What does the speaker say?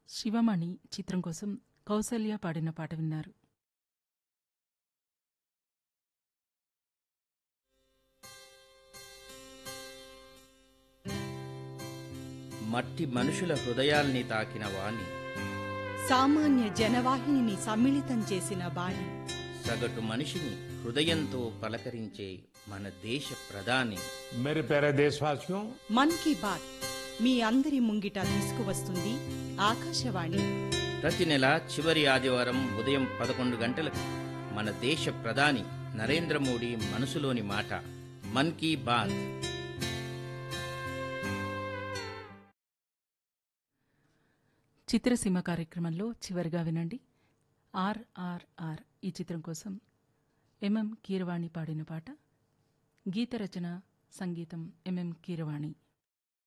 శివమణి చిత్రం కోసం కౌసల్య పాడిన పాట విన్నారు మట్టి మనుషుల హృదయాల్ని తాకిన వాణి సామాన్య జనవాహినిని సమ్మిళితం చేసిన బాణి సగటు మనిషిని హృదయంతో పలకరించే మన దేశ ప్రధాని मेरे प्यारे देशवासियों మన్ కీ బాత్ మీ అందరి ముంగిట తీసుకువస్తుంది ఆకాశవాణి ప్రతి నెల చివరి ఆదివారం ఉదయం పదకొండు గంటలకు మన దేశ ప్రధాని నరేంద్ర మోడీ మనసులోని మాట మన్ కీ బాత్ చిత్రసీమ కార్యక్రమంలో చివరిగా వినండి ఆర్ఆర్ఆర్ ఈ చిత్రం కోసం ఎంఎం కీరవాణి పాడిన పాట గీత రచన సంగీతం ఎంఎం కీరవాణి